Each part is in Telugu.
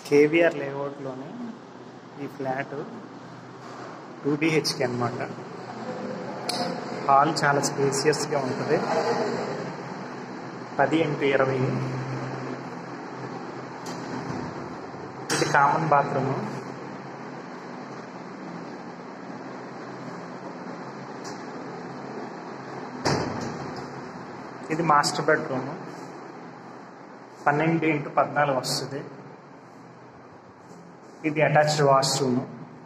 కేవీఆర్ లేఅవుట్లోని ఈ ఫ్లాట్ టూ బిహెచ్కే అనమాట హాల్ చాలా స్పేసియస్గా ఉంటుంది పది ఇంటూ ఇరవై ఇది కామన్ బాత్రూమ్ ఇది మాస్టర్ బెడ్రూమ్ పన్నెండు ఇంటూ పద్నాలుగు వస్తుంది ఇది అటాచ్డ్ వాష్రూమ్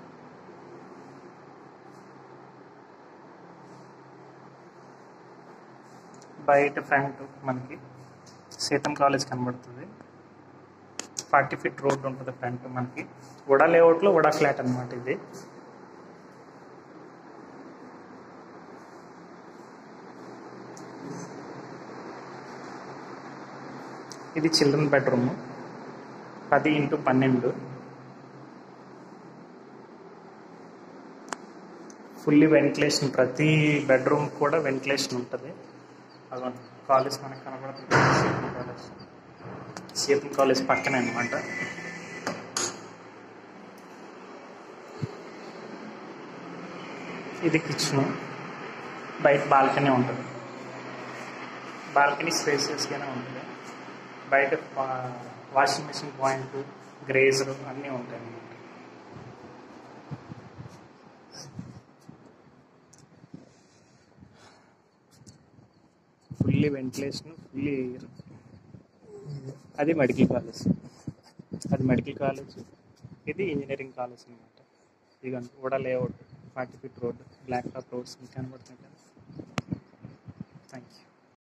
బయట ఫ్రంట్ మనకి సీతం కాలేజ్ కనబడుతుంది ఫార్టీ ఫీట్ రోడ్ ఉంటుంది ఫ్రంట్ మనకి ఉడా లేఅవుట్లో ఉడా ఫ్లాట్ అనమాట ఇది ఇది చిల్డ్రన్ బెడ్రూమ్ పది ఇంటూ పన్నెండు ఫుల్లీ వెంటిలేషన్ ప్రతి బెడ్రూమ్ కూడా వెంటిలేషన్ ఉంటుంది అదో కాలేజ్ మనకు కనబడుతుంది సీతం కాలేజ్ సీతం కాలేజ్ పక్కనే అనమాట ఇది కిచెన్ బయట బాల్కనీ ఉంటుంది బాల్కనీ స్పేసియస్గానే ఉంటుంది బయట వాషింగ్ మెషిన్ పాయింట్ గ్రేజర్ అన్నీ ఉంటాయి అన్నమాట ఫుల్లీ వెంటిలేషన్ ఫుల్లీ ఎయిర్ అది మెడికల్ కాలేజ్ అది మెడికల్ కాలేజ్ ఇది ఇంజనీరింగ్ కాలేజ్ అనమాట ఇదిగోండి కూడా layout forty feet road black top roads కనబడుతుంటాయి థ్యాంక్ యూ